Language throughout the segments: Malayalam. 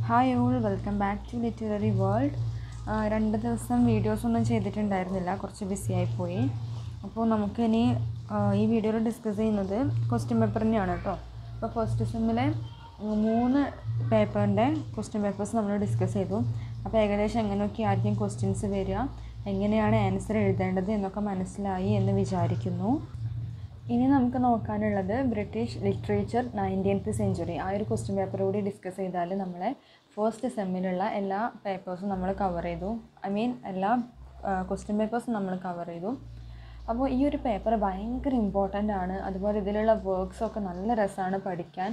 hi all welcome back to literary world രണ്ട് ദിവസം വീഡിയോസ് ഒന്നും ചെയ്തിട്ടുണ്ടായിരുന്നില്ല കുറച്ച് ബിസി ആയിപ്പോയി അപ്പോൾ നമുക്കിനി ആ, ഈ വീഡിയോയിൽ ഡിസ്കസ് ചെയ്യുന്നത് ക്വസ്റ്റ്യൻ പേപ്പർ തന്നെയാണ് കേട്ടോ അപ്പോൾ ഫസ്റ്റ് സെമ്മിലെ മൂന്ന് പേപ്പറിൻ്റെ ക്വസ്റ്റ്യൻ പേപ്പേഴ്സ് നമ്മൾ ഡിസ്കസ് ചെയ്തു അപ്പോൾ ഏകദേശം എങ്ങനെയൊക്കെ ആയിരിക്കും ക്വസ്റ്റ്യൻസ് വരിക എങ്ങനെയാണ് ആൻസർ എഴുതേണ്ടത് എന്നൊക്കെ മനസ്സിലായി എന്ന് വിചാരിക്കുന്നു ഇനി നമുക്ക് നോക്കാനുള്ളത് ബ്രിട്ടീഷ് ലിറ്ററേച്ചർ നയൻറ്റീൻത്ത് സെഞ്ച്വറി ആ ഒരു ക്വസ്റ്റ്യൻ പേപ്പർ കൂടി ഡിസ്കസ് ചെയ്താൽ നമ്മളെ ഫസ്റ്റ് സെമ്മിലുള്ള എല്ലാ പേപ്പേഴ്സും നമ്മൾ കവർ ചെയ്തു ഐ മീൻ എല്ലാ ക്വസ്റ്റ്യൻ പേപ്പേഴ്സും നമ്മൾ കവർ ചെയ്തു അപ്പോൾ ഈ ഒരു പേപ്പർ ഭയങ്കര ഇമ്പോർട്ടൻ്റ് ആണ് അതുപോലെ ഇതിലുള്ള വർക്ക്സൊക്കെ നല്ല രസമാണ് പഠിക്കാൻ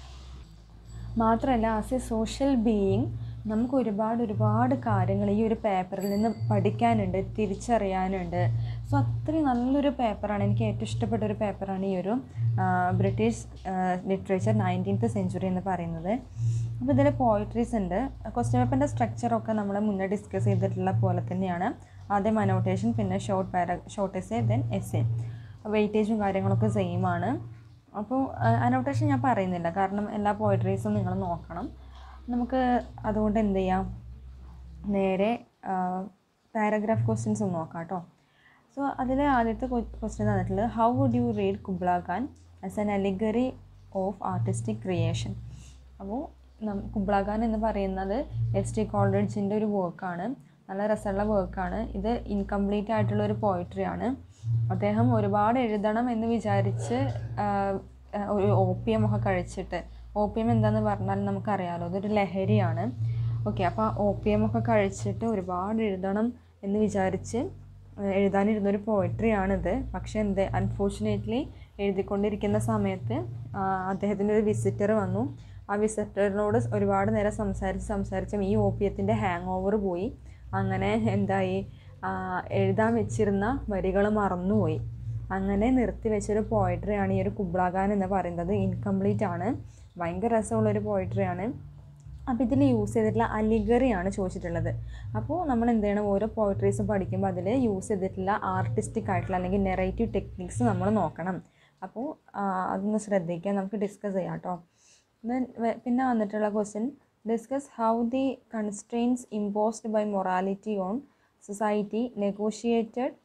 മാത്രമല്ല ആസ് എ സോഷ്യൽ ബീയിങ് നമുക്ക് ഒരുപാട് ഒരുപാട് കാര്യങ്ങൾ ഈ ഒരു പേപ്പറിൽ നിന്ന് പഠിക്കാനുണ്ട് തിരിച്ചറിയാനുണ്ട് സോ അത്രയും നല്ലൊരു പേപ്പറാണ് എനിക്ക് ഏറ്റവും ഇഷ്ടപ്പെട്ട ഒരു പേപ്പറാണ് ഈ ഒരു ആ, ബ്രിട്ടീഷ് ലിറ്ററേച്ചർ നയൻറ്റീൻത്ത് സെഞ്ച്വറി എന്ന് പറയുന്നത് അപ്പോൾ ഇതിൽ പോയിട്രീസ് ഉണ്ട് ക്വസ്റ്റ്യൻ പേപ്പറിൻ്റെ സ്ട്രക്ചറൊക്കെ നമ്മൾ മുന്നേ ഡിസ്കസ് ചെയ്തിട്ടുള്ള പോലെ തന്നെയാണ് ആദ്യം അനോട്ടേഷൻ പിന്നെ short para short S A then S A വെയിറ്റേജും കാര്യങ്ങളൊക്കെ സെയിം ആണ് അപ്പോൾ അനോട്ടേഷൻ ഞാൻ പറയുന്നില്ല കാരണം എല്ലാ പോയിട്രീസും നിങ്ങൾ നോക്കണം നമുക്ക് അതുകൊണ്ട് എന്ത് ചെയ്യാം നേരെ പാരഗ്രാഫ് ക്വസ്റ്റ്യൻസ് നോക്കാം കേട്ടോ സോ അതിൽ ആദ്യത്തെ ക്വസ്റ്റ്യൻ തന്നിട്ടുള്ളത് how would you read Kubla Khan as an allegory of artistic creation അപ്പോൾ കുബ്ല ഖാൻ എന്ന് പറയുന്നത് എസ് ടി കോളേജിൻ്റെ ഒരു വർക്കാണ് നല്ല രസമുള്ള വർക്കാണ് ഇത് ഇൻകംപ്ലീറ്റ് ആയിട്ടുള്ള ഒരു പോയിട്രി ആണ് അദ്ദേഹം ഒരുപാട് എഴുതണം എന്ന് വിചാരിച്ച് ആ, ആ, ഒരു ഒ പി എം ഒക്കെ കഴിച്ചിട്ട് ഒ പി എം എന്താണെന്ന് പറഞ്ഞാൽ നമുക്കറിയാമല്ലോ അതൊരു ലഹരിയാണ് ഓക്കെ അപ്പോൾ ഒ പി എം ഒക്കെ കഴിച്ചിട്ട് ഒരുപാട് എഴുതണം എന്ന് വിചാരിച്ച് ഏഹ് എഴുതാനിരുന്നൊരു പോയിട്രിയാണിത് പക്ഷേ എന്ത് അൺഫോർച്ചുനേറ്റ്ലി എഴുതിക്കൊണ്ടിരിക്കുന്ന സമയത്ത് ആ, അദ്ദേഹത്തിൻ്റെ ഒരു വിസിറ്റർ വന്നു ആ വിസിറ്ററിനോട് ഒരുപാട് നേരം സംസാരിച്ച് സംസാരിച്ചും ഈ ഓപ്പിയത്തിൻ്റെ ഹാങ് ഓവർ പോയി അങ്ങനെ എന്തായി ആ, എഴുതാൻ വെച്ചിരുന്ന വരികൾ മറന്നുപോയി അങ്ങനെ നിർത്തി വെച്ചൊരു പോയിട്രിയാണ് ഈ ഒരു കുബ്ലാഖാൻ എന്ന് പറയുന്നത് ഇൻകംപ്ലീറ്റ് ആണ് ഭയങ്കര രസമുള്ളൊരു പോയിട്രിയാണ് അപ്പോൾ ഇതിൽ യൂസ് ചെയ്തിട്ടുള്ള അലിഗറിയാണ് ചോദിച്ചിട്ടുള്ളത് അപ്പോൾ നമ്മൾ എന്ത് ചെയ്യണം ഓരോ പോയിട്രീസും പഠിക്കുമ്പോൾ അതിൽ യൂസ് ചെയ്തിട്ടുള്ള ആർട്ടിസ്റ്റിക് ആയിട്ടുള്ള അല്ലെങ്കിൽ നെറേറ്റീവ് ടെക്നിക്സ് നമ്മൾ നോക്കണം അപ്പോൾ ആ, അതൊന്ന് ശ്രദ്ധിക്കുക നമുക്ക് ഡിസ്കസ് ചെയ്യാം കേട്ടോ ദെൻ പിന്നെ വന്നിട്ടുള്ള question discuss how the constraints imposed by morality on society negotiated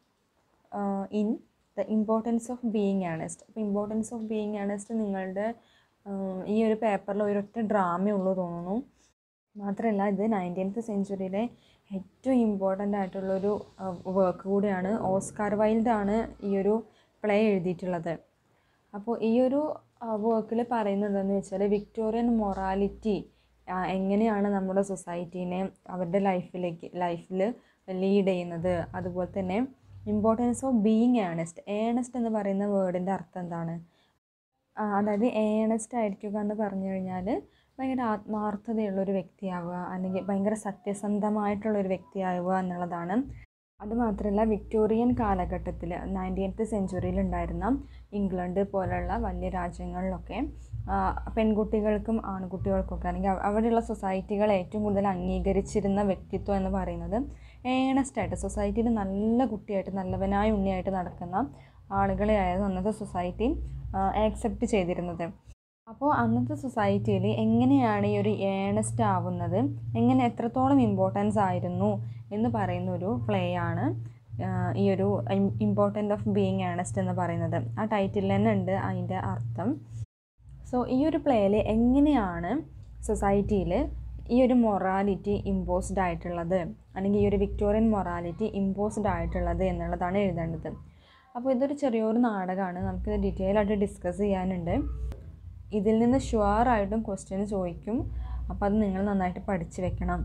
in the importance of being Earnest അപ്പോൾ ഇമ്പോർട്ടൻസ് ഓഫ് ബീയിങ് ആണസ്റ്റ് നിങ്ങളുടെ ആഹ് ഈ ഒരു പേപ്പറിൽ ഒരൊറ്റ ഡ്രാമയേ ഉള്ളൂ തോന്നുന്നു മാത്രമല്ല ഇത് നയൻറ്റീൻത്ത് സെഞ്ച്വറിയിലെ ഏറ്റവും ഇമ്പോർട്ടൻ്റ് ആയിട്ടുള്ളൊരു വർക്ക് കൂടിയാണ് ഓസ്കാർ വൈൽഡാണ് ഈ ഒരു പ്ലേ എഴുതിയിട്ടുള്ളത് അപ്പോൾ ഈ ഒരു വർക്കിൽ പറയുന്നത് എന്താണെന്ന് വെച്ചാൽ വിക്ടോറിയൻ മൊറാലിറ്റി എങ്ങനെയാണ് നമ്മുടെ സൊസൈറ്റീനെ അവരുടെ ലൈഫിലേക്ക് ലൈഫിൽ ലീഡ് ചെയ്യുന്നത് അതുപോലെ തന്നെ importance of being Earnest Earnest എന്ന് പറയുന്ന വേർഡിൻ്റെ അർത്ഥം എന്താണ് ആ, അതായത് ഏണസ്റ്റ് ആയിരിക്കുക എന്ന് പറഞ്ഞു കഴിഞ്ഞാൽ ഭയങ്കര ആത്മാർത്ഥതയുള്ളൊരു വ്യക്തിയാവുക അല്ലെങ്കിൽ ഭയങ്കര സത്യസന്ധമായിട്ടുള്ള ഒരു വ്യക്തിയാവുക എന്നുള്ളതാണ് അതുമാത്രമല്ല വിക്ടോറിയൻ കാലഘട്ടത്തിൽ നയൻറ്റീൻത്ത് സെഞ്ച്വറിയിൽ ഉണ്ടായിരുന്ന ഇംഗ്ലണ്ട് പോലുള്ള വലിയ രാജ്യങ്ങളിലൊക്കെ ആ, പെൺകുട്ടികൾക്കും ആൺകുട്ടികൾക്കൊക്കെ അല്ലെങ്കിൽ അവ- അവിടെയുള്ള സൊസൈറ്റികൾ ഏറ്റവും കൂടുതൽ അംഗീകരിച്ചിരുന്ന വ്യക്തിത്വം എന്ന് പറയുന്നത് ഏണസ്റ്റായിട്ട് സൊസൈറ്റിയിൽ നല്ല കുട്ടിയായിട്ട് നല്ലവനായ ഉണ്ണിയായിട്ട് നടക്കുന്ന ആളുകളെയായിരുന്നു അന്നത്തെ സൊസൈറ്റി ആക്സെപ്റ്റ് ചെയ്തിരുന്നത് അപ്പോൾ അന്നത്തെ സൊസൈറ്റിയിൽ എങ്ങനെയാണ് ഈ ഒരു ഏണസ്റ്റ് ആവുന്നത് എങ്ങനെ എത്രത്തോളം ഇമ്പോർട്ടൻസ് ആയിരുന്നു എന്ന് പറയുന്ന ഒരു പ്ലേ ആണ് ആ, ഈ ഒരു ഇമ്പോർട്ടൻ്റ് ഓഫ് ബീയിങ് ഏണസ്റ്റ് എന്ന് പറയുന്നത് ആ ടൈറ്റിൽ തന്നെ ഉണ്ട് അതിൻ്റെ അർത്ഥം സോ ഈ ഒരു പ്ലേയിൽ എങ്ങനെയാണ് സൊസൈറ്റിയിൽ ഈ ഒരു മൊറാലിറ്റി ഇമ്പോസ്ഡ് ആയിട്ടുള്ളത് അല്ലെങ്കിൽ ഈ ഒരു വിക്ടോറിയൻ മൊറാലിറ്റി ഇമ്പോസ്ഡ് ആയിട്ടുള്ളത് എന്നുള്ളതാണ് എഴുതേണ്ടത് അപ്പോൾ ഇതൊരു ചെറിയൊരു നാടകമാണ് നമുക്ക് ഡീറ്റെയിൽ ആയിട്ട് ഡിസ്കസ് ചെയ്യാനുണ്ട് ഇതിൽ നിന്ന് ഷുവറായിട്ടും ക്വസ്റ്റ്യൻ ചോദിക്കും അപ്പോൾ അത് നിങ്ങൾ നന്നായിട്ട് പഠിച്ച് വെക്കണം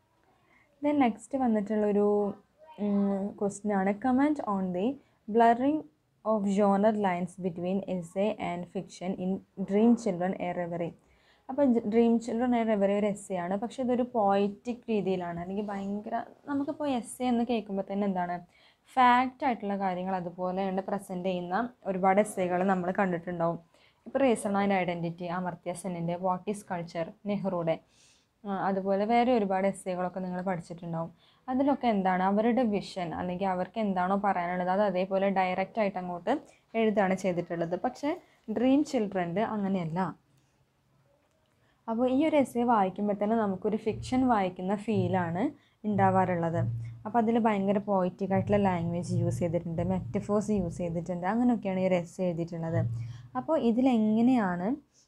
ദെൻ നെക്സ്റ്റ് വന്നിട്ടുള്ളൊരു ക്വസ്റ്റ്യൻ ആണ് comment on the blurring of genre lines between S A and fiction in Dream Children a Reverie അപ്പോൾ ഡ്രീം ചിൽഡ്രൻ എ റെവറി ഒരു എസ് എ ആണ് പക്ഷേ ഇതൊരു പോയിറ്റിക് രീതിയിലാണ് അല്ലെങ്കിൽ ഭയങ്കര നമുക്കിപ്പോൾ എസ് എ എന്ന് കേൾക്കുമ്പോൾ തന്നെ എന്താണ് ഫാക്റ്റ് ആയിട്ടുള്ള കാര്യങ്ങൾ അതുപോലെ ഉണ്ട് പ്രസൻറ്റ് ചെയ്യുന്ന ഒരുപാട് എസ്സേകൾ നമ്മൾ കണ്ടിട്ടുണ്ടാവും ഇപ്പോൾ റീസൺ ആൻഡ് ഐഡൻറ്റിറ്റി അമർത്യ സെന്നിൻ്റെ വാട്ട് ഈസ് കൾച്ചർ നെഹ്റുടെ ആ, അതുപോലെ വേറെ ഒരുപാട് എസ്സേകളൊക്കെ നിങ്ങൾ പഠിച്ചിട്ടുണ്ടാവും അതിലൊക്കെ എന്താണ് അവരുടെ വിഷൻ അല്ലെങ്കിൽ അവർക്ക് എന്താണോ പറയാനുള്ളത് അത് അതേപോലെ ഡയറക്റ്റ് ആയിട്ട് അങ്ങോട്ട് എഴുതാണ് ചെയ്തിട്ടുള്ളത് പക്ഷേ ഡ്രീം ചിൽഡ്രൻ്റെ അങ്ങനെയല്ല അപ്പോൾ ഈ ഒരു എസ്സേ വായിക്കുമ്പോൾ തന്നെ നമുക്കൊരു ഫിക്ഷൻ വായിക്കുന്ന ഫീലാണ് ഉണ്ടാവാറുള്ളത് അപ്പോൾ അതിൽ ഭയങ്കര പോയിറ്റിക് ആയിട്ടുള്ള ലാംഗ്വേജ് യൂസ് ചെയ്തിട്ടുണ്ട് മെറ്റഫോഴ്സ് യൂസ് ചെയ്തിട്ടുണ്ട് അങ്ങനെയൊക്കെയാണ് ഈ ഒരു എസ്സേ എഴുതിയിട്ടുള്ളത് അപ്പോൾ ഇതിലെങ്ങനെയാണ്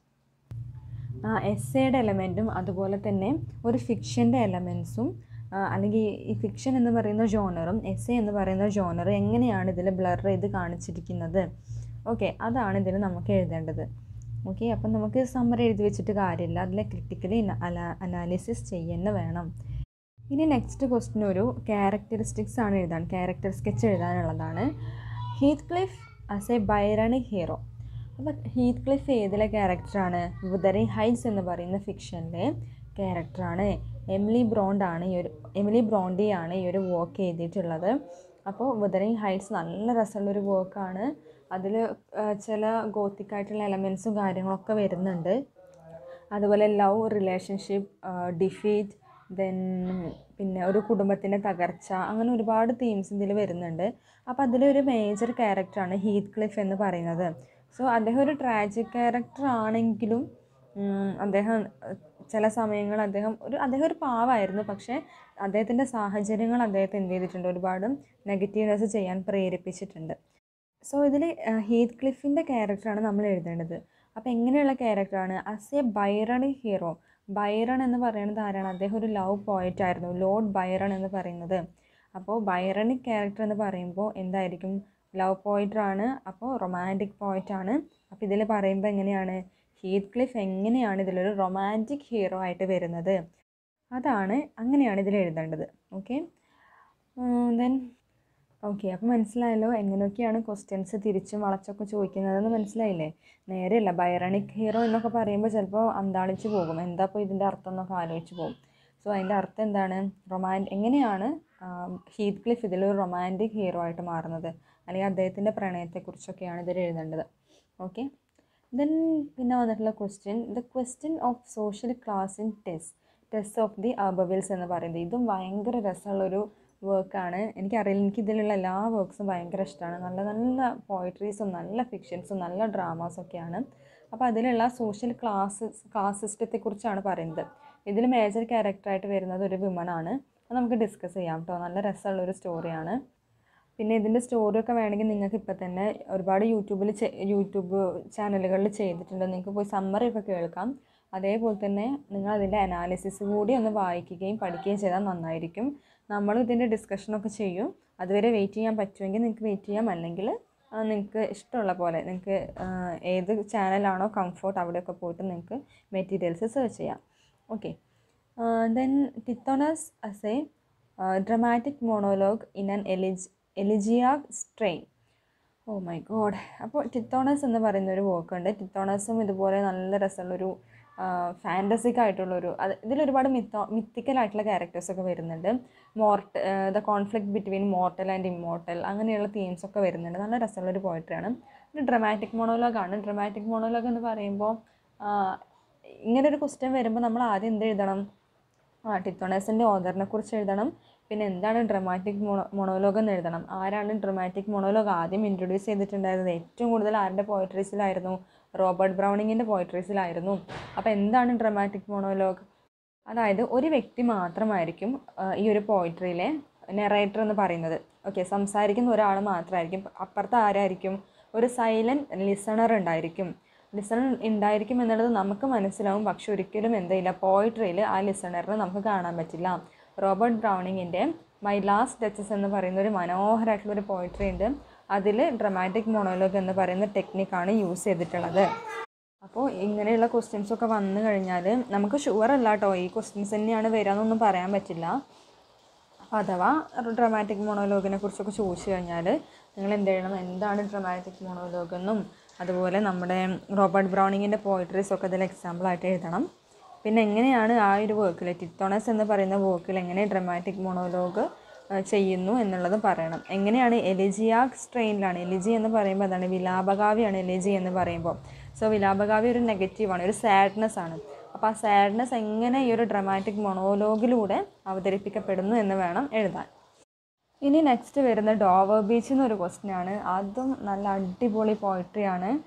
എസ്സേയുടെ എലമെൻറ്റും അതുപോലെ തന്നെ ഒരു ഫിക്ഷൻ്റെ എലമെൻസും അല്ലെങ്കിൽ ഈ ഫിക്ഷൻ എന്ന് പറയുന്ന ജോണറും എസ്സേ എന്ന് പറയുന്ന ജോണർ എങ്ങനെയാണ് ഇതിൽ ബ്ലർ ചെയ്ത് കാണിച്ചിരിക്കുന്നത് ഓക്കെ അതാണ് ഇതിൽ നമുക്ക് എഴുതേണ്ടത് ഓക്കെ അപ്പം നമുക്ക് സമ്മറി എഴുതി വെച്ചിട്ട് കാര്യമില്ല അതിലെ ക്രിട്ടിക്കലി അനാലിസിസ് ചെയ്യുന്ന വേണം ഇനി നെക്സ്റ്റ് ക്വസ്റ്റ്യൻ ഒരു ക്യാരക്ടറിസ്റ്റിക്സ് ആണ് എഴുതാൻ ക്യാരക്ടർ സ്കെച്ച് എഴുതാനുള്ളതാണ് Heathcliff as a Byronic hero അപ്പോൾ ഹീത്ത് ക്ലിഫ് ഏതിലെ ക്യാരക്ടറാണ് വുദറി ഹൈറ്റ്സ് എന്ന് പറയുന്ന ഫിക്ഷനിലെ ക്യാരക്ടറാണ് എമിലി ബ്രോണ്ടാണ് ഈ ഒരു എമിലി ബ്രോണ്ടിയാണ് ഈ ഒരു വർക്ക് എഴുതിയിട്ടുള്ളത് അപ്പോൾ വുദറിങ് ഹൈറ്റ്സ് നല്ല രസമുള്ളൊരു വർക്കാണ് അതിൽ ചില ഗോത്തിക്കായിട്ടുള്ള എലമെൻസും കാര്യങ്ങളൊക്കെ വരുന്നുണ്ട് അതുപോലെ ലവ് റിലേഷൻഷിപ്പ് ഡിഫീറ്റ് ദെൻ പിന്നെ ഒരു കുടുംബത്തിൻ്റെ തകർച്ച അങ്ങനെ ഒരുപാട് തീംസ് ഇതിൽ വരുന്നുണ്ട് അപ്പോൾ അതിലൊരു മേജർ ക്യാരക്ടറാണ് ഹീത്ത് ക്ലിഫ് എന്ന് പറയുന്നത് സോ അദ്ദേഹം ഒരു ട്രാജിക് ക്യാരക്ടർ ആണെങ്കിലും അദ്ദേഹം ചില സമയങ്ങൾ അദ്ദേഹം ഒരു അദ്ദേഹം ഒരു പാവമായിരുന്നു പക്ഷേ അദ്ദേഹത്തിൻ്റെ സാഹചര്യങ്ങൾ അദ്ദേഹത്തെ എന്ത് ചെയ്തിട്ടുണ്ട് ഒരുപാട് നെഗറ്റീവ്നെസ് ചെയ്യാൻ പ്രേരിപ്പിച്ചിട്ടുണ്ട് സോ ഇതിൽ ഹീത്ത് ക്ലിഫിൻ്റെ ക്യാരക്ടറാണ് നമ്മൾ എഴുതേണ്ടത് അപ്പോൾ എങ്ങനെയുള്ള ക്യാരക്ടറാണ് as a Byronic hero Byron എന്ന് പറയുന്നത് ആരാണ് അദ്ദേഹം ഒരു ലവ് പോയറ്റ് ആയിരുന്നു ലോർഡ് ബൈറൺ എന്ന് പറയുന്നത് അപ്പോൾ ബൈറണിക് ക്യാരക്ടർ എന്ന് പറയുമ്പോൾ എന്തായിരിക്കും ലവ് പോയിറ്ററാണ് അപ്പോൾ റൊമാൻറ്റിക് പോയിറ്റാണ് അപ്പോൾ ഇതിൽ പറയുമ്പോൾ എങ്ങനെയാണ് ഹീത്ത് ക്ലിഫ് എങ്ങനെയാണ് ഇതിലൊരു റൊമാൻറ്റിക് ഹീറോ ആയിട്ട് വരുന്നത് അതാണ് അങ്ങനെയാണ് ഇതിൽ എഴുതേണ്ടത് ഓക്കെ ദെൻ ഓക്കെ അപ്പോൾ മനസ്സിലായല്ലോ എങ്ങനെയൊക്കെയാണ് ക്വസ്റ്റ്യൻസ് തിരിച്ചും വളച്ചൊക്കെ ചോദിക്കുന്നതെന്ന് മനസ്സിലായില്ലേ നേരെയല്ല ബൈറണിക് ഹീറോ എന്നൊക്കെ പറയുമ്പോൾ ചിലപ്പോൾ അന്താളിച്ച് പോകും എന്താ ഇപ്പോൾ ഇതിൻ്റെ അർത്ഥം എന്നൊക്കെ ആലോചിച്ച് പോകും സോ അതിൻ്റെ അർത്ഥം എന്താണ് റൊമാൻ എങ്ങനെയാണ് ഹീത്ത് ക്ലിഫ് ഇതിലൊരു റൊമാൻറ്റിക് ഹീറോ ആയിട്ട് മാറുന്നത് അല്ലെങ്കിൽ അദ്ദേഹത്തിൻ്റെ പ്രണയത്തെക്കുറിച്ചൊക്കെയാണ് ഇതിൽ എഴുതേണ്ടത് ഓക്കെ ദെൻ പിന്നെ വന്നിട്ടുള്ള question the question of social class in Tess Tess of the d'Urbervilles എന്ന് പറയുന്നത് ഇതും ഭയങ്കര രസമുള്ളൊരു വർക്കാണ് എനിക്കറിയില്ല എനിക്ക് ഇതിലുള്ള എല്ലാ വർക്ക്സും ഭയങ്കര ഇഷ്ടമാണ് നല്ല നല്ല പോയിട്രീസും നല്ല ഫിക്ഷൻസും നല്ല ഡ്രാമാസും ഒക്കെയാണ് അപ്പോൾ അതിലുള്ള സോഷ്യൽ ക്ലാസ് ക്ലാസ് സിസ്റ്റത്തെക്കുറിച്ചാണ് പറയുന്നത് ഇതിൽ മേജർ ക്യാരക്ടറായിട്ട് വരുന്നത് ഒരു വിമണാണ് അത് നമുക്ക് ഡിസ്കസ് ചെയ്യാം കേട്ടോ നല്ല രസമുള്ളൊരു സ്റ്റോറിയാണ് പിന്നെ ഇതിൻ്റെ സ്റ്റോറിയൊക്കെ വേണമെങ്കിൽ നിങ്ങൾക്ക് ഇപ്പം തന്നെ ഒരുപാട് യൂട്യൂബിൽ യൂട്യൂബ് ചാനലുകളിൽ ചെയ്തിട്ടുണ്ട് നിങ്ങൾക്ക് പോയി സമ്മറി ഒക്കെ കേൾക്കാം അതേപോലെ തന്നെ നിങ്ങൾ അതിൻ്റെ അനാലിസിസ് കൂടി ഒന്ന് വായിക്കുകയും പഠിക്കുകയും ചെയ്താൽ നന്നായിരിക്കും നമ്മൾ ഇതിൻ്റെ ഡിസ്കഷനൊക്കെ ചെയ്യും അതുവരെ വെയിറ്റ് ചെയ്യാൻ പറ്റുമെങ്കിൽ നിങ്ങൾക്ക് വെയിറ്റ് ചെയ്യാം അല്ലെങ്കിൽ നിങ്ങൾക്ക് ഇഷ്ടമുള്ള പോലെ നിങ്ങൾക്ക് ഏത് ചാനലാണോ കംഫോർട്ട് അവിടെയൊക്കെ പോയിട്ട് നിങ്ങൾക്ക് മെറ്റീരിയൽസ് സെർച്ച് ചെയ്യാം okay then Tithonus as a dramatic monologue in an elegy elegiac strain oh my god അപ്പോൾ ടിത്തോണസ് എന്ന് പറയുന്ന ഒരു ഉണ്ട് ടിത്തോണസും ഇതുപോലെ നല്ല രസമുള്ളൊരു ഫാൻറ്റസിക് ആയിട്ടുള്ളൊരു അത് ഇതിലൊരുപാട് മിത്തോ മിത്തിക്കൽ ആയിട്ടുള്ള ക്യാരക്ടേഴ്സ് ഒക്കെ വരുന്നുണ്ട് മോർട്ട് the conflict between mortal and immortal അങ്ങനെയുള്ള തീംസ് ഒക്കെ വരുന്നുണ്ട് നല്ല രസമുള്ളൊരു പോയിട്രിയാണ് ഒരു ഡ്രമാറ്റിക് മോണോലോഗാണ് ഡ്രമാറ്റിക് മോണോലോഗ് എന്ന് പറയുമ്പോൾ ഇങ്ങനെ ഒരു ക്വസ്റ്റ്യൻ വരുമ്പോൾ നമ്മൾ ആദ്യം എന്ത് എഴുതണം ആ ടിത്തോണസിൻ്റെ ഓദറിനെ കുറിച്ച് എഴുതണം പിന്നെ എന്താണ് ഡ്രമാറ്റിക് മോണോ മൊണോലോഗ് എന്ന് എഴുതണം ആരാണ് ഡ്രമാറ്റിക് മൊണോലോഗ് ആദ്യം ഇൻട്രൊഡ്യൂസ് ചെയ്തിട്ടുണ്ടായിരുന്നത് ഏറ്റവും കൂടുതൽ ആരുടെ പോയട്രീസിലായിരുന്നു റോബർട്ട് ബ്രൗണിങ്ങിൻ്റെ പോയട്രീസിലായിരുന്നു അപ്പോൾ എന്താണ് ഡ്രമാറ്റിക് മൊണോലോഗ് അതായത് ഒരു വ്യക്തി മാത്രമായിരിക്കും ഈ ഒരു പോയിട്രിയിലെ നെറേറ്റർ എന്ന് പറയുന്നത് ഓക്കെ സംസാരിക്കുന്ന ഒരാൾ മാത്രമായിരിക്കും അപ്പുറത്ത് ആരായിരിക്കും ഒരു സൈലൻറ്റ് ലിസണർ ഉണ്ടായിരിക്കും ലിസണർ ഉണ്ടായിരിക്കും എന്നുള്ളത് നമുക്ക് മനസ്സിലാവും പക്ഷെ ഒരിക്കലും എന്തില്ല പോയിട്രിയിൽ ആ ലിസണറിനെ നമുക്ക് കാണാൻ പറ്റില്ല റോബർട്ട് ബ്രൗണിങ്ങിൻ്റെ മൈ ലാസ്റ്റ് ഡച്ചസ് എന്ന് പറയുന്ന ഒരു മനോഹരമായിട്ടുള്ള ഒരു പോയിട്രി ഉണ്ട് അതിൽ ഡ്രമാറ്റിക് മൊണോലോഗ് എന്ന് പറയുന്ന ടെക്നിക്കാണ് യൂസ് ചെയ്തിട്ടുള്ളത് അപ്പോൾ ഇങ്ങനെയുള്ള ക്വസ്റ്റ്യൻസ് ഒക്കെ വന്നു കഴിഞ്ഞാൽ നമുക്ക് ഷുവർ അല്ല കേട്ടോ ഈ ക്വസ്റ്റ്യൻസ് തന്നെയാണ് വരാമെന്നൊന്നും പറയാൻ പറ്റില്ല അപ്പോൾ അഥവാ ഡ്രമാറ്റിക് മൊണോലോഗിനെ കുറിച്ചൊക്കെ ചോദിച്ചു കഴിഞ്ഞാൽ നിങ്ങൾ എന്ത് ചെയ്യണം എന്താണ് ഡ്രമാറ്റിക് മൊണോലോഗ് എന്നും അതുപോലെ നമ്മുടെ റോബർട്ട് ബ്രൗണിങ്ങിൻ്റെ പോയിട്രീസ് ഒക്കെ ഇതിൽ എക്സാമ്പിളായിട്ട് എഴുതണം പിന്നെ എങ്ങനെയാണ് ആ ഒരു വർക്കിൽ ടിത്തോണസ് എന്ന് പറയുന്ന വർക്കിൽ എങ്ങനെ ഡ്രമാറ്റിക് മൊണോലോഗ് ചെയ്യുന്നു എന്നുള്ളത് പറയണം എങ്ങനെയാണ് എലിജിയാക് സ്ട്രെയിനിലാണ് എലിജി എന്ന് പറയുമ്പോൾ അതാണ് വിലാപകാവ്യാണ് എലിജി എന്ന് പറയുമ്പോൾ സോ വിലാപകാവ്യ ഒരു നെഗറ്റീവാണ് ഒരു സാഡ്നെസ് ആണ് അപ്പോൾ ആ സാഡ്നെസ് എങ്ങനെ ഈ ഒരു ഡ്രമാറ്റിക് മൊണോലോഗിലൂടെ അവതരിപ്പിക്കപ്പെടുന്നു എന്ന് വേണം എഴുതാൻ ഇനി നെക്സ്റ്റ് വരുന്ന ഡോവർ ബീച്ച് എന്നൊരു ക്വസ്റ്റ്യൻ ആണ് അതും നല്ല അടിപൊളി പോയിട്രിയാണ്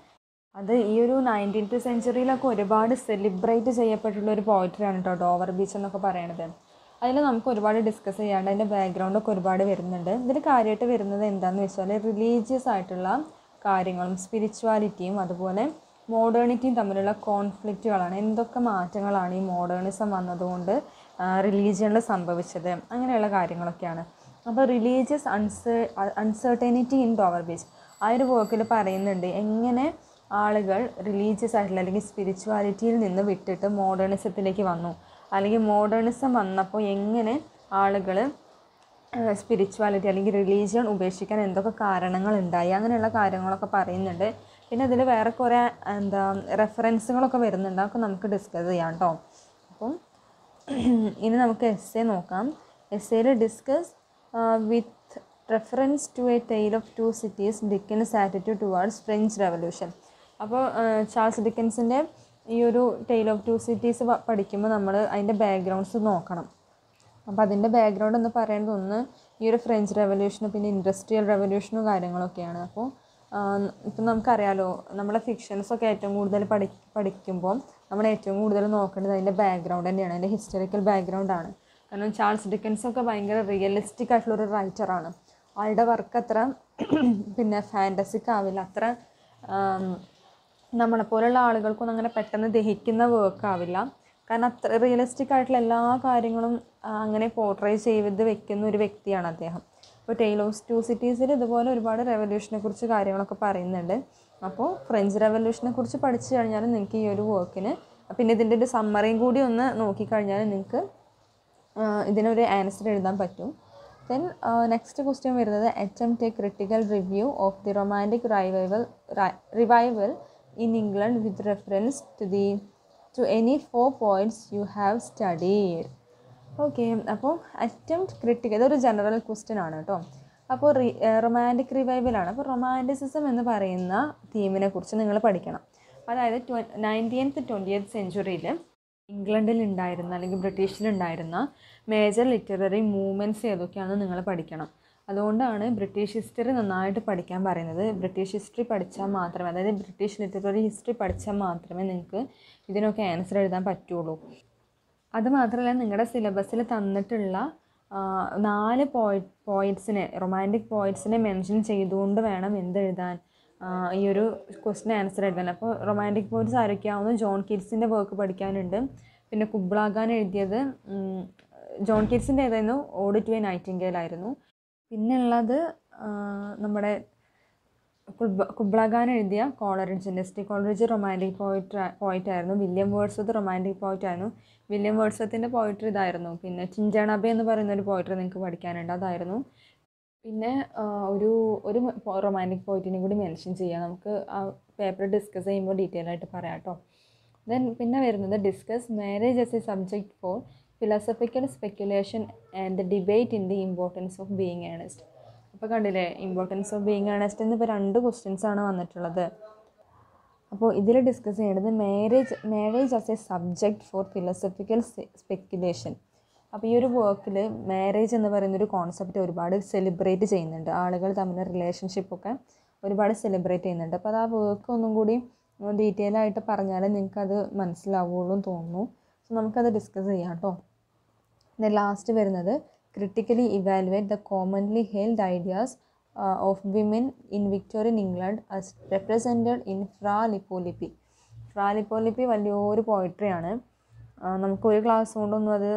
അത് ഈ ഒരു നയൻറ്റീൻത്ത് സെഞ്ചുറിയിലൊക്കെ ഒരുപാട് സെലിബ്രേറ്റ് ചെയ്യപ്പെട്ടുള്ള ഒരു പോയിട്രിയാണ് കേട്ടോ ഡോവർ ബീച്ച് എന്നൊക്കെ പറയണത് അതിൽ നമുക്ക് ഒരുപാട് ഡിസ്കസ് ചെയ്യാണ്ട് അതിൻ്റെ ബാക്ക്ഗ്രൗണ്ടൊക്കെ ഒരുപാട് വരുന്നുണ്ട് ഇതിൽ കാര്യമായിട്ട് വരുന്നത് എന്താണെന്ന് വെച്ചാൽ റിലീജിയസ് ആയിട്ടുള്ള കാര്യങ്ങളും സ്പിരിച്വാലിറ്റിയും അതുപോലെ മോഡേണിറ്റിയും തമ്മിലുള്ള കോൺഫ്ലിക്റ്റുകളാണ് എന്തൊക്കെ മാറ്റങ്ങളാണ് ഈ മോഡേണിസം വന്നതുകൊണ്ട് റിലീജിയനിൽ സംഭവിച്ചത് അങ്ങനെയുള്ള കാര്യങ്ങളൊക്കെയാണ് അപ്പോൾ റിലീജിയസ് അൺസേ അൺസർട്ടനിറ്റി ഇൻ ഡോവർ ബീച്ച് ആ ഒരു വർക്കിൽ പറയുന്നുണ്ട് എങ്ങനെ ആളുകൾ റിലീജിയസ് ആയിട്ടുള്ള അല്ലെങ്കിൽ സ്പിരിച്വാലിറ്റിയിൽ നിന്ന് വിട്ടിട്ട് മോഡേണിസത്തിലേക്ക് വന്നു അല്ലെങ്കിൽ മോഡേണിസം വന്നപ്പോൾ എങ്ങനെ ആളുകൾ സ്പിരിച്വാലിറ്റി അല്ലെങ്കിൽ റിലീജിയൻ ഉപേക്ഷിക്കാൻ എന്തൊക്കെ കാരണങ്ങൾ ഉണ്ടായി അങ്ങനെയുള്ള കാര്യങ്ങളൊക്കെ പറയുന്നുണ്ട് പിന്നെ അതിൽ വേറെ കുറേ എന്താ റെഫറൻസുകളൊക്കെ വരുന്നുണ്ട് അതൊക്കെ നമുക്ക് ഡിസ്കസ് ചെയ്യാം കേട്ടോ അപ്പം ഇനി നമുക്ക് എസ് എ നോക്കാം എസ് എയിൽ discuss with reference to a Tale of Two Cities Dickens attitude towards French Revolution അപ്പോൾ ചാൾസ് ഡിക്കൻസിൻ്റെ ഈ ഒരു ടെയിൽ ഓഫ് ടു സിറ്റീസ് പഠിക്കുമ്പോൾ നമ്മൾ അതിൻ്റെ ബാക്ക്ഗ്രൗണ്ട്സ് നോക്കണം അപ്പോൾ അതിൻ്റെ ബാക്ക്ഗ്രൗണ്ട് എന്ന് പറയുന്നത് ഒന്ന് ഈ ഒരു ഫ്രഞ്ച് റെവല്യൂഷനും പിന്നെ ഇൻഡസ്ട്രിയൽ റെവല്യൂഷനും കാര്യങ്ങളൊക്കെയാണ് അപ്പോൾ ഇപ്പം നമുക്കറിയാലോ നമ്മളെ ഫിക്ഷൻസൊക്കെ ഏറ്റവും കൂടുതൽ പഠി പഠിക്കുമ്പോൾ നമ്മൾ ഏറ്റവും കൂടുതൽ നോക്കേണ്ടത് അതിൻ്റെ ബാക്ക്ഗ്രൗണ്ട് തന്നെയാണ് അതിൻ്റെ ഹിസ്റ്ററിക്കൽ ബാക്ക്ഗ്രൗണ്ടാണ് കാരണം ചാൾസ് ഡിക്കൻസ് ഒക്കെ ഭയങ്കര റിയലിസ്റ്റിക് ആയിട്ടുള്ളൊരു റൈറ്ററാണ് ആളുടെ വർക്ക് അത്ര പിന്നെ ഫാൻറ്റസിക് ആവില്ല അത്ര നമ്മളെപ്പോലുള്ള ആളുകൾക്കൊന്നും അങ്ങനെ പെട്ടെന്ന് ദഹിക്കുന്ന വർക്ക് ആവില്ല കാരണം അത്ര റിയലിസ്റ്റിക് ആയിട്ടുള്ള എല്ലാ കാര്യങ്ങളും അങ്ങനെ പോർട്രേ ചെയ്ത് വെക്കുന്ന ഒരു വ്യക്തിയാണ് അദ്ദേഹം ഇപ്പോൾ ടെയിൽ ഓഫ് ടു സിറ്റീസിൽ ഇതുപോലെ ഒരുപാട് റെവല്യൂഷനെ കുറിച്ച് കാര്യങ്ങളൊക്കെ പറയുന്നുണ്ട് അപ്പോൾ ഫ്രഞ്ച് റെവല്യൂഷനെ കുറിച്ച് പഠിച്ചു കഴിഞ്ഞാൽ നിങ്ങൾക്ക് ഈ ഒരു വർക്കിന് പിന്നെ ഇതിൻ്റെ ഒരു സമ്മറിയും കൂടി ഒന്ന് നോക്കിക്കഴിഞ്ഞാൽ നിങ്ങൾക്ക് ഇതിനൊരു ആൻസർ എഴുതാൻ പറ്റും ദെൻ നെക്സ്റ്റ് ക്വസ്റ്റ്യൻ വരുന്നത് attempt a critical review of the romantic revival revival in England with reference to the two any four points you have studied okay അപ്പോൾ അറ്റംപ്റ്റ് ക്രിട്ടിക്കൽ ഇതൊരു ജനറൽ ക്വസ്റ്റ്യൻ ആണ് കേട്ടോ അപ്പോൾ റി റൊമാൻറ്റിക് റിവൈവലാണ് അപ്പോൾ റൊമാൻറ്റിസിസം എന്ന് പറയുന്ന തീമിനെ കുറിച്ച് നിങ്ങൾ പഠിക്കണം അതായത് ട്വ നയൻറ്റീൻത്ത് ട്വൻറ്റിയത്ത് സെഞ്ച്വറിയിൽ ഇംഗ്ലണ്ടിൽ ഉണ്ടായിരുന്ന അല്ലെങ്കിൽ ബ്രിട്ടീഷിലുണ്ടായിരുന്ന മേജർ ലിറ്റററി മൂവ്മെൻറ്റ്സ് ഏതൊക്കെയാണെന്ന് നിങ്ങൾ പഠിക്കണം അതുകൊണ്ടാണ് ബ്രിട്ടീഷ് ഹിസ്റ്ററി നന്നായിട്ട് പഠിക്കാൻ പറയുന്നത് ബ്രിട്ടീഷ് ഹിസ്റ്ററി പഠിച്ചാൽ മാത്രമേ അതായത് ബ്രിട്ടീഷ് ലിറ്റററി ഹിസ്റ്ററി പഠിച്ചാൽ മാത്രമേ നിങ്ങൾക്ക് ഇതിനൊക്കെ ആൻസർ എഴുതാൻ പറ്റുള്ളൂ അതുമാത്രമല്ല നിങ്ങളുടെ സിലബസിൽ തന്നിട്ടുള്ള നാല് പോയി പോയിൻറ്റ്സിനെ റൊമാൻറ്റിക് പോയിൻറ്റ്സിനെ മെൻഷൻ ചെയ്തുകൊണ്ട് വേണം എന്തെഴുതാൻ ഈ ഒരു ക്വസ്റ്റിന് ആൻസർ എഴുതാൻ അപ്പോൾ റൊമാൻറ്റിക് പോയിൻറ്റ്സ് ആരൊക്കെയാവുന്നു ജോൺ കിഡ്സിൻ്റെ വർക്ക് പഠിക്കാനുണ്ട് പിന്നെ കുബ്ലാഖാൻ എഴുതിയത് ജോൺ കിഡ്സിൻ്റെ ഏതായിരുന്നു ഓഡ് ടു എ നൈറ്റിംഗേൽ ആയിരുന്നു പിന്നെ ഉള്ളത് നമ്മുടെ കുബ്ല കുബ്ലാഖാൻ എഴുതിയ Coleridge S T Coleridge romantic poet poet ആയിരുന്നു വില്യം വേർഡ്സ്വത്ത് റൊമാൻറ്റിക് പോയിറ്റ് ആയിരുന്നു വില്യം വേർഡ്സ്വത്തിൻ്റെ പോയിട്രി ഇതായിരുന്നു പിന്നെ ചിഞ്ചാണബെ എന്ന് പറയുന്ന ഒരു പോയിട്രി നിങ്ങൾക്ക് പഠിക്കാനുണ്ട് അതായിരുന്നു പിന്നെ ഒരു ഒരു റൊമാൻറ്റിക് പോയിറ്റിനെ കൂടി മെൻഷൻ ചെയ്യാം നമുക്ക് ആ പേപ്പർ ഡിസ്കസ് ചെയ്യുമ്പോൾ ഡീറ്റെയിൽ ആയിട്ട് പറയാം കേട്ടോ ദെൻ പിന്നെ വരുന്നത് discuss marriage as a subject for philosophical speculation and debate in the importance of being Earnest അപ്പോൾ കണ്ടില്ലേ ഇമ്പോർട്ടൻസ് ഓഫ് ബീയിങ് ഏണസ്റ്റ് എന്ന് ഇപ്പോൾ രണ്ട് ക്വസ്റ്റ്യൻസ് ആണ് വന്നിട്ടുള്ളത് അപ്പോൾ ഇതിൽ ഡിസ്കസ് ചെയ്യേണ്ടത് marriage marriage as a subject for philosophical speculation അപ്പോൾ ഈ ഒരു വർക്കിൽ മാരേജ് എന്ന് പറയുന്ന ഒരു കോൺസെപ്റ്റ് ഒരുപാട് സെലിബ്രേറ്റ് ചെയ്യുന്നുണ്ട് ആളുകൾ തമ്മിൽ റിലേഷൻഷിപ്പൊക്കെ ഒരുപാട് സെലിബ്രേറ്റ് ചെയ്യുന്നുണ്ട് അപ്പോൾ അത് ആ വർക്ക് ഒന്നും കൂടി ഡീറ്റെയിൽ ആയിട്ട് പറഞ്ഞാൽ നിങ്ങൾക്കത് മനസ്സിലാവുള്ളൂ എന്ന് തോന്നുന്നു സോ നമുക്കത് ഡിസ്കസ് ചെയ്യാം കേട്ടോ ദെൻ ലാസ്റ്റ് വരുന്നത് critically evaluate the commonly held ideas of women in Victorian England as represented in Fra Lippo Lippi Fra Lippo Lippi വലിയൊരു പോയിട്രിയാണ് നമുക്ക് ഒരു ക്ലാസ് കൊണ്ടൊന്നും അത്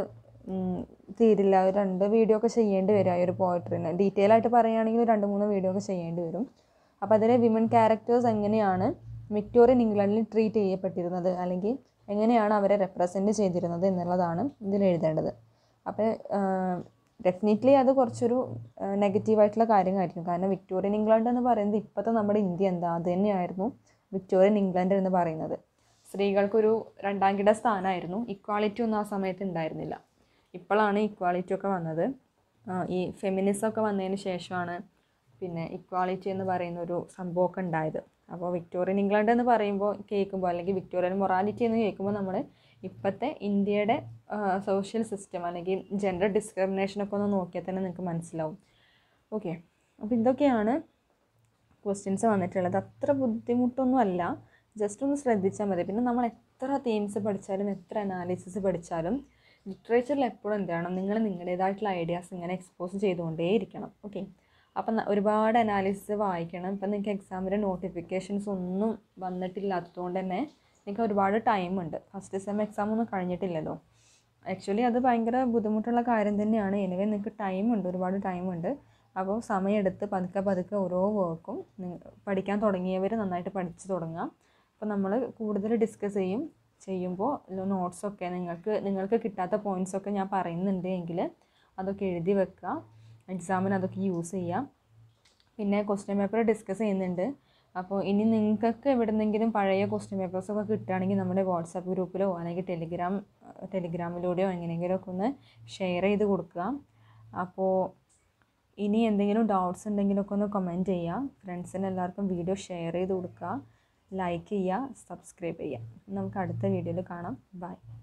തീരില്ല ഒരു രണ്ട് വീഡിയോ ഒക്കെ ചെയ്യേണ്ടി വരും ആ ഒരു പോയിട്രിന് ഡീറ്റെയിൽ ആയിട്ട് പറയുകയാണെങ്കിൽ രണ്ട് മൂന്ന് വീഡിയോ ഒക്കെ ചെയ്യേണ്ടി വരും അപ്പോൾ അതിലെ വിമൻ ക്യാരക്ടേഴ്സ് എങ്ങനെയാണ് വിക്ടോറിയൻ ഇംഗ്ലണ്ടിൽ ട്രീറ്റ് ചെയ്യപ്പെട്ടിരുന്നത് അല്ലെങ്കിൽ എങ്ങനെയാണ് അവരെ റെപ്രസെൻറ്റ് ചെയ്തിരുന്നത് എന്നുള്ളതാണ് ഇതിൽ എഴുതേണ്ടത് അപ്പോൾ ഡെഫിനറ്റ്ലി അത് കുറച്ചൊരു നെഗറ്റീവായിട്ടുള്ള കാര്യമായിരിക്കും കാരണം വിക്ടോറിയൻ ഇംഗ്ലണ്ട് എന്ന് പറയുന്നത് ഇപ്പോഴത്തെ നമ്മുടെ ഇന്ത്യ എന്താ അത് തന്നെയായിരുന്നു വിക്ടോറിയൻ ഇംഗ്ലണ്ട് എന്ന് പറയുന്നത് സ്ത്രീകൾക്കൊരു രണ്ടാം കിട സ്ഥാനമായിരുന്നു ഇക്വാളിറ്റി ഒന്നും ആ സമയത്ത് ഉണ്ടായിരുന്നില്ല ഇപ്പോഴാണ് ഇക്വാളിറ്റി ഒക്കെ വന്നത് ഈ ഫെമിനിസം ഒക്കെ വന്നതിന് ശേഷമാണ് പിന്നെ ഇക്വാളിറ്റി എന്ന് പറയുന്ന ഒരു സംഭവമൊക്കെ ഉണ്ടായത് അപ്പോൾ വിക്ടോറിയൻ ഇംഗ്ലണ്ട് എന്ന് പറയുമ്പോൾ കേൾക്കുമ്പോൾ അല്ലെങ്കിൽ വിക്ടോറിയൻ മൊറാലിറ്റി എന്ന് കേൾക്കുമ്പോൾ നമ്മൾ ഇപ്പോഴത്തെ ഇന്ത്യയുടെ സോഷ്യൽ സിസ്റ്റം അല്ലെങ്കിൽ ജെൻഡർ ഡിസ്ക്രിമിനേഷനൊക്കെ ഒന്ന് നോക്കിയാൽ തന്നെ നിങ്ങൾക്ക് മനസ്സിലാവും ഓക്കെ അപ്പോൾ ഇതൊക്കെയാണ് ക്വസ്റ്റ്യൻസ് വന്നിട്ടുള്ളത് അത്ര ബുദ്ധിമുട്ടൊന്നും അല്ല ജസ്റ്റ് ഒന്ന് ശ്രദ്ധിച്ചാൽ മതി പിന്നെ നമ്മൾ എത്ര തീംസ് പഠിച്ചാലും എത്ര അനാലിസിസ് പഠിച്ചാലും ലിറ്ററേച്ചറിൽ എപ്പോഴും എന്ത് ചെയ്യണം നിങ്ങൾ നിങ്ങളുടേതായിട്ടുള്ള ഐഡിയാസ് ഇങ്ങനെ എക്സ്പോസ് ചെയ്തുകൊണ്ടേയിരിക്കണം ഓക്കെ അപ്പം ന- ഒരുപാട് അനാലിസിസ് വായിക്കണം ഇപ്പം നിങ്ങൾക്ക് എക്സാമിൻ്റെ നോട്ടിഫിക്കേഷൻസ് ഒന്നും വന്നിട്ടില്ലാത്തതുകൊണ്ട് തന്നെ നിങ്ങൾക്ക് ഒരുപാട് ടൈമുണ്ട് ഫസ്റ്റ് സെം എക്സാം ഒന്നും കഴിഞ്ഞിട്ടില്ലല്ലോ ആക്ച്വലി അത് ഭയങ്കര ബുദ്ധിമുട്ടുള്ള കാര്യം തന്നെയാണ് എനിവേ നിങ്ങൾക്ക് ടൈമുണ്ട് ഒരുപാട് ടൈമുണ്ട് അപ്പോൾ സമയമെടുത്ത് പതുക്കെ പതുക്കെ ഓരോ വർക്കും പഠിക്കാൻ തുടങ്ങിയവർ നന്നായിട്ട് പഠിച്ച് തുടങ്ങാം അപ്പോൾ നമ്മൾ കൂടുതൽ ഡിസ്കസ് ചെയ്യും ചെയ്യുമ്പോൾ നോട്ട്സൊക്കെ നിങ്ങൾക്ക് നിങ്ങൾക്ക് കിട്ടാത്ത പോയിൻറ്റ്സൊക്കെ ഞാൻ പറയുന്നുണ്ട് എങ്കിൽ അതൊക്കെ എഴുതി വെക്കുക എക്സാമിന് അതൊക്കെ യൂസ് ചെയ്യാം പിന്നെ ക്വസ്റ്റ്യൻ പേപ്പർ ഡിസ്കസ് ചെയ്യുന്നുണ്ട് അപ്പോൾ ഇനി നിങ്ങൾക്ക് എവിടെന്നെങ്കിലും പഴയ ക്വസ്റ്റ്യൻ പേപ്പേഴ്സൊക്കെ കിട്ടുകയാണെങ്കിൽ നമ്മുടെ വാട്സാപ്പ് ഗ്രൂപ്പിലോ അല്ലെങ്കിൽ ടെലിഗ്രാം ടെലിഗ്രാമിലൂടെയോ എങ്ങനെയെങ്കിലുമൊക്കെ ഒന്ന് ഷെയർ ചെയ്ത് കൊടുക്കുക അപ്പോൾ ഇനി എന്തെങ്കിലും ഡൗട്ട്സ് ഉണ്ടെങ്കിലൊക്കെ ഒന്ന് കമൻറ്റ് ചെയ്യുക ഫ്രണ്ട്സിന് എല്ലാവർക്കും വീഡിയോ ഷെയർ ചെയ്ത് കൊടുക്കുക ലൈക്ക് ചെയ്യുക സബ്സ്ക്രൈബ് ചെയ്യുക നമുക്ക് അടുത്ത വീഡിയോയിൽ കാണാം ബൈ